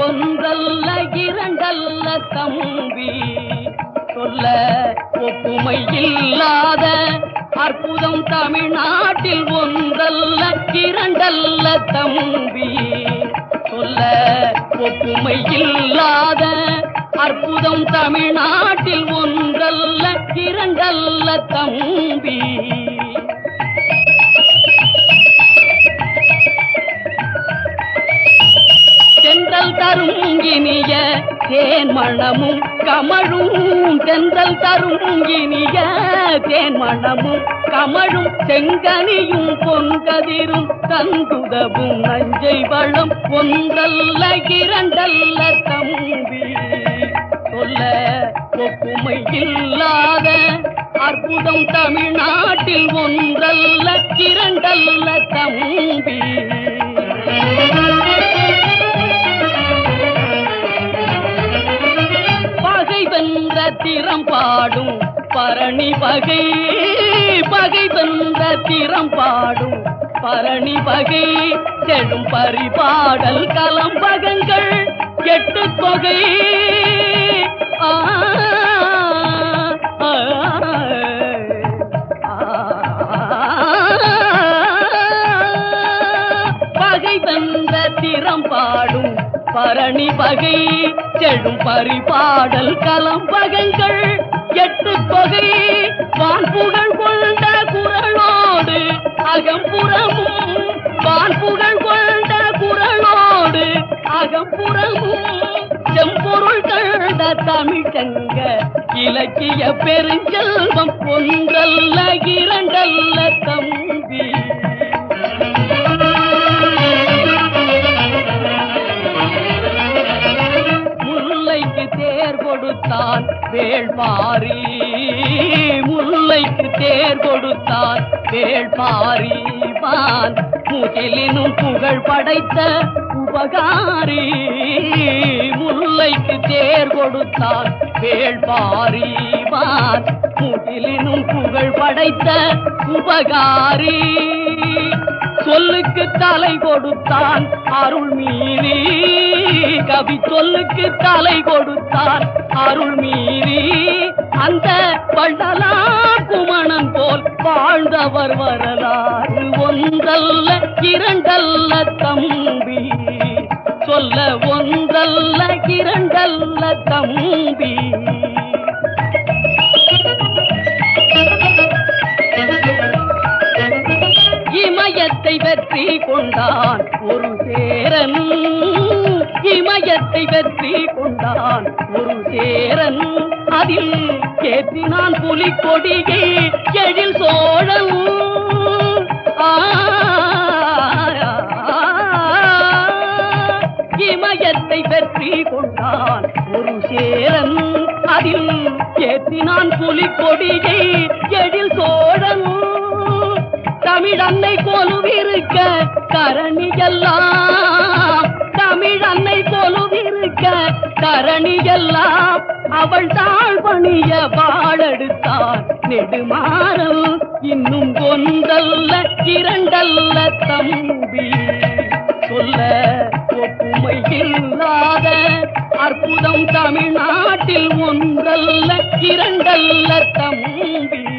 ஒன்றல்ல இரண்டல்ல தம்பி சொல்ல ஒப்புமை இல்லாத அற்புதம் தமிழ்நாட்டில் ஒன்றல்ல இரண்டல்ல தம்பி சொல்ல ஒப்புமை இல்லாத அற்புதம் தமிழ்நாட்டில் ஒன்றல்ல இரண்டல்ல தம்பி தென்றல் தரும் இனிய தேன் மணமும் கமழும் தென்றல் தரும் இனிய தேன் மணமும் கமழும் செங்கனியும் பொங்கதிரும் தந்துதவும் நஞ்சை வளம் ஒன்றல்ல இரண்டல்ல தம்பி சொல்ல ஒப்புமை இல்லாத அற்புதம் தமிழ்நாட்டில் ஒன்றல்ல இரண்டல்ல தம்பி பகை வென்ற திறம் பாடும் பரணி பகை பகை வென்ற திறம் பாடும் பரணி பகை செடும் பரிபாடல் கலம்பகங்கள் எட்டு தொகை ஆ, ஆ, ஆ. பகை வென்ற திறம் பாடும் பரணி பகை செடும் பரிபாடல் கலம்பகங்கள் எட்டு தொகை வான்புகழ் கொண்ட குரலோடு அகம்புறமும் வான்புகழ் கொண்ட குரலோடு அகம்புறமும் செம்பொருள் கண்ட தமிழ்ச்சங்க இலக்கிய பெருஞ்செல்வம் ஒன்றல்ல இரண்டல்ல தம்பி முல்லைக்கு தேர் கொடுத்தான் வேள்பாரி முல்லைக்கு தேர் கொடுத்தான் வேள்பாரி வான் முகிலினும் புகழ் படைத்த உபகாரி முல்லைக்கு தேர் கொடுத்தான் வேள்பாரி வான் முகிலினும் புகழ் படைத்த உபகாரி சொல்லுக்கு தலை கொடுத்தான் அருள் மீறி கவி சொல்லுக்கு தலை கொடுத்தான் அருள் மீறி அந்த பண்டலா குமணன் போல் வாழ்ந்தவர் வரலாறு ஒன்றல்ல இரண்டல்ல தம்பி சொல்ல ஒன்றல்ல இரண்டல்ல தம்பி இமயத்தை வெற்றி கொண்டான் ஒரு சேரன் இமயத்தை வெற்றி கொண்டான் ஒரு சேரன் அதில் கேற்றினான் புலி கொடியை எழில் சோழன் ஆ, இமயத்தை வெற்றி கொண்டான் ஒரு சேரன் அதில் ஏற்றினான் புலி கொடியை எழில் சோழன் தமிழ் அன்னை கொலுவிருக்க தரணி எல்லாம் தமிழ் அன்னை கொலுவிருக்க தரணி எல்லாம் அவள் தாழ் பணிய வாழெடுத்தார் நெடுமாறல் இன்னும் ஒன்றல்ல இரண்டல்ல தம்பி சொல்ல ஒப்புமை இல்லாத அற்புதம் தமிழ்நாட்டில் ஒன்றல்ல இரண்டல்ல தம்பி